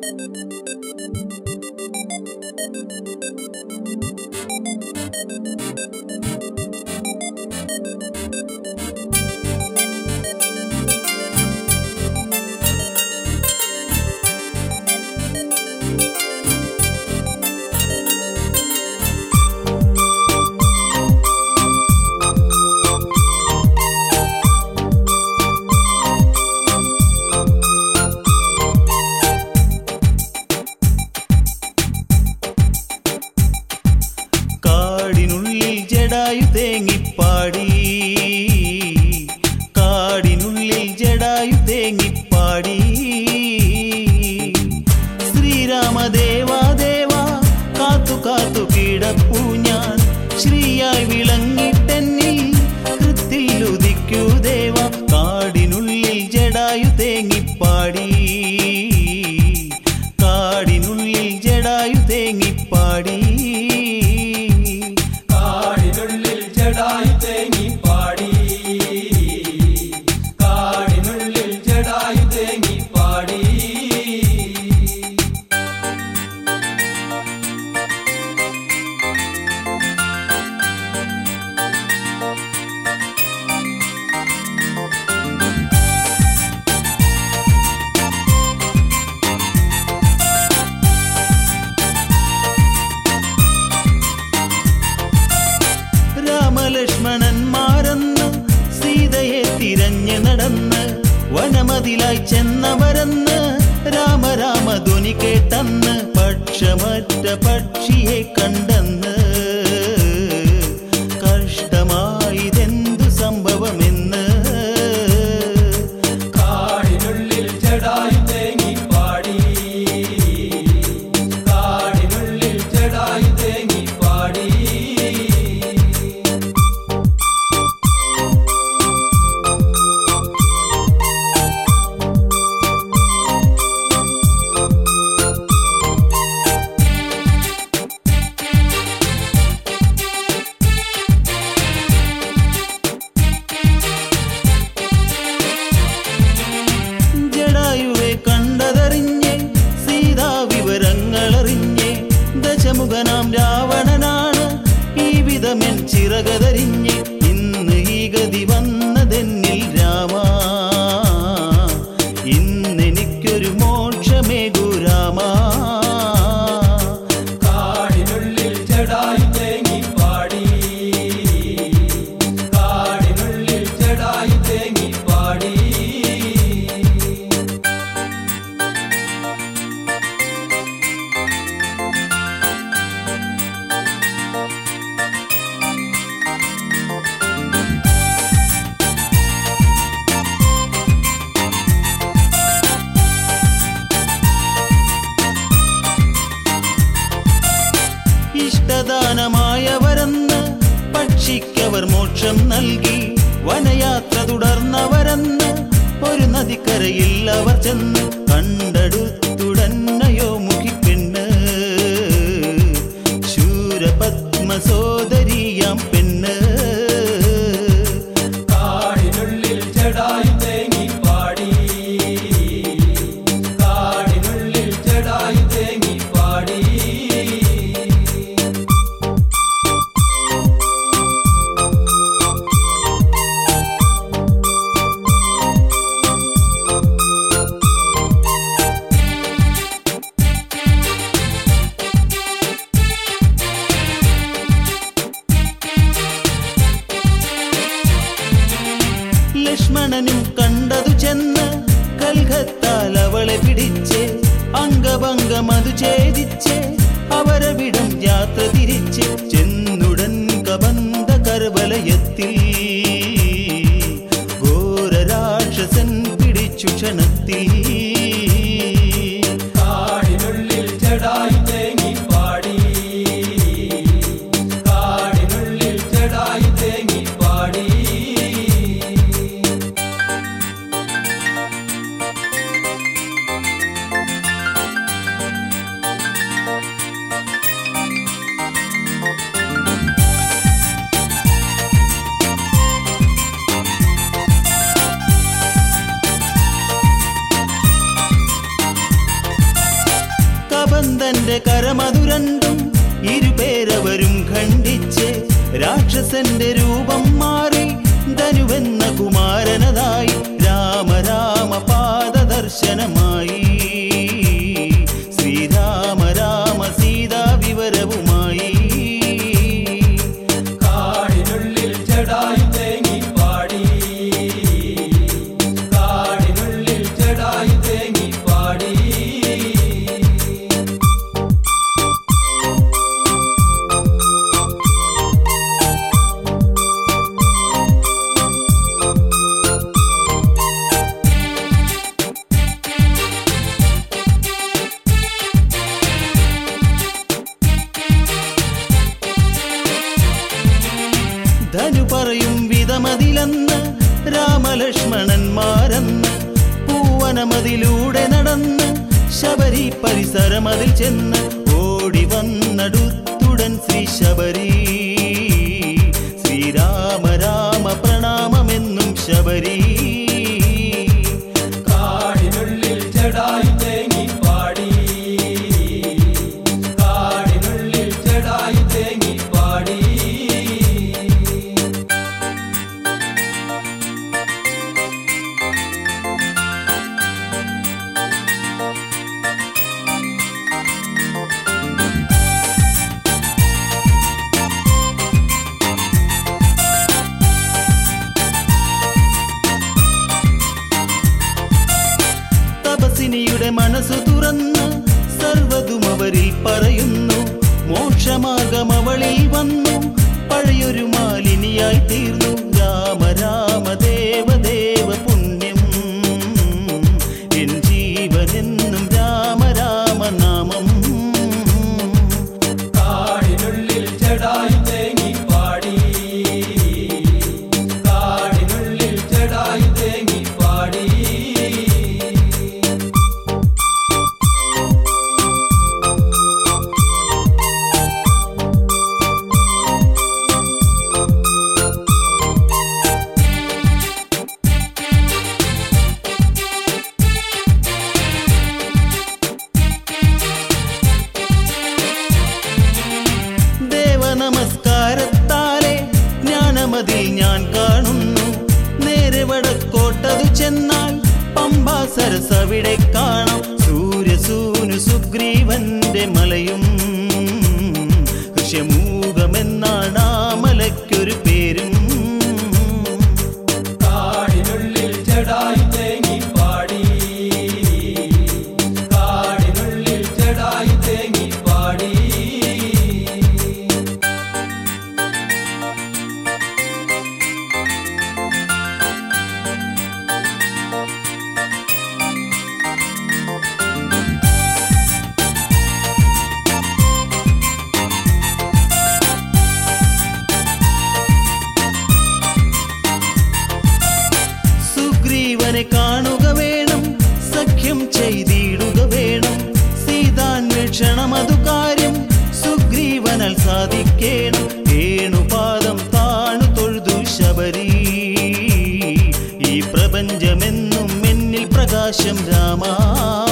കാടിനുള്ളിൽ ജടായു തേങ്ങിപ്പാടി കാടിനുള്ളിൽ ജടായു തേങ്ങിപ്പാടി ശ്രീരാമദേവാ ദേവാ കാത്തു കാത്തു കിടപ്പൂ ഞാൻ ശ്രീയായി വിളങ്ങിട്ടെന്നിൽ കൃത്തിൽ ഉദിക്കൂ ദേവ കാടിനുള്ളിൽ ജടായു തേങ്ങിപ്പാടി കാടിനുള്ളിൽ ജടായു തേങ്ങിപ്പാടി കാടിനുള്ളിൽ ജടായു തേങ്ങി പാടി കാടിനുള്ളിൽ ജടായു തേങ്ങി പാടി രാമലക്ഷ്മണന്മാരെന്ന് സീതയെ തിരഞ്ഞു നടന്ന് വനമതിലായി ചെന്നവരെന്ന് രാമ രാമ ധ്വനി കേട്ടെന്ന് പക്ഷമറ്റ പക്ഷിയെ കണ്ടെന്ന് കഷ്ടമായതെന്തു സംഭവമെന്ന് കാടിനുള്ളിൽ ജടായു തേങ്ങി പാടി കാടിനുള്ളിൽ ജടായു തേങ്ങി പാടി ജടായുവെ കണ്ടതറിഞ്ഞ് സീതാ വിവരങ്ങളറിഞ്ഞ് ദശമുഖനാം രാവണനാണ് ഈ വിധമെൻ ചിറകതറിഞ്ഞ് ഇന്ന് ഈ ഗതി വന്നതെന്നിൽ രാമ ഇന്നെനിക്കൊരു മോക്ഷമേകു രാമ കാടിനുള്ളിൽ ജടായു തേങ്ങി പാടി കാടിനുള്ളിൽ ജടായു തേങ്ങി പാടി ഇഷ്ടദാനമായവരെന്ന് പക്ഷിക്കവർ മോക്ഷം നൽകി വനയാത്ര തുടർന്നവരെന്ന് ഒരു നദിക്കരയിൽ അവർ ചെന്ന് കണ്ടെടുത്തുടന്നയോ മുഖിപ്പെണ്ണ് ശൂരപത്മസോദരിയാം പെണ്ണ് കാടിനുള്ളിൽ ജടായു തേങ്ങി പാടി കാടിനുള്ളിൽ ജടായു തേങ്ങി പാടി ലക്ഷ്മണനും കണ്ടതു ചെന്ന് കൽഹത്താൽ അവളെ പിടിച്ച് അംഗഭംഗം അത് ഛേദിച്ച് അവരവിടം യാത്ര തിരിച്ച് ചെന്നുടൻ കബന്ധ കർവലയത്തിൽ ഘോരരാക്ഷസൻ പിടിച്ചു ക്ഷണത്തിൽ കാടിനുള്ളിൽ ജടായു തേങ്ങി പാടി കാടിനുള്ളിൽ ജടായു തേങ്ങി പാടി കന്ദന്റെ കരമധുരണ്ടും ഇരുപേരവരും ഖണ്ഡിച്ച് രാക്ഷസന്റെ രൂപം മാറി ധനുവെന്ന കുമാരനതായി രാമ രാമ പാദദർശനമായി ശ്രീരാമ രാമ സീതാ വിവരവുമായി കാടിനുള്ളിൽ ജടായു തേങ്ങിപ്പാടി കാടിനുള്ളിൽ ജടായു തേങ്ങിപ്പാടി ധനു പറയും വിധമതിലെന്ന് രാമലക്ഷ്മണന്മാരെന്ന് പൂവനമതിലൂടെ നടന്ന് ശബരി പരിസരമതിൽ ചെന്ന് ഓടി വന്നടുത്തുടൻ ശ്രീ ശബരി ശ്രീരാമ രാമ പ്രണാമമെന്നും ശബരി കാടിനുള്ളിൽ ജടായു തേങ്ങിപ്പാടി കാടിനുള്ളിൽ ജടായു തേങ്ങിപ്പാടി തപസിനിയുടെ മനസ്സു തുറന്ന് സർവതും അവരിൽ പറയുന്നു മോക്ഷമാർഗം അവളിൽ വന്നു പഴയൊരു മാലിനിയായി തീർന്നു രാമ രാമ ദേവ ദേവ പുണ്യം എൻ ജീവനെന്നും രാമ രാമ നാമം കാടിനുള്ളിൽ ജടായു തേങ്ങിപ്പാടി കാടിനുള്ളിൽ ജടായു തേങ്ങിപ്പാടി ദേവനമസ്കാരത്താലെ ജ്ഞാനമതിൽ ഞാൻ കാണുന്നു നേരെ വടക്കോട്ടതു ചെന്നാൽ പമ്പാ സരസവിടെ കാണാം സൂര്യസൂനു സുഗ്രീവന്റെ മലയും ഋഷ്യമൂകമെന്നാണ് ആ മലയ്ക്കൊരു പേരും കാടിനുള്ളിൽ ജടായു തേങ്ങിപ്പാടി കാടിനുള്ളിൽ ജടായു തേങ്ങിപ്പാടി സുഗ്രീവനെ കാണുക വേണം സഖ്യം ചെയ്തിടുക വേണം സീതാന്വേഷണം അതു കാര്യം സുഗ്രീവനാൽ സാധിക്കേണം ഏണുപാദം താണു തൊഴുതു ശബരി ഈ പ്രപഞ്ചമെന്നും എന്നിൽ പ്രകാശം രാമാ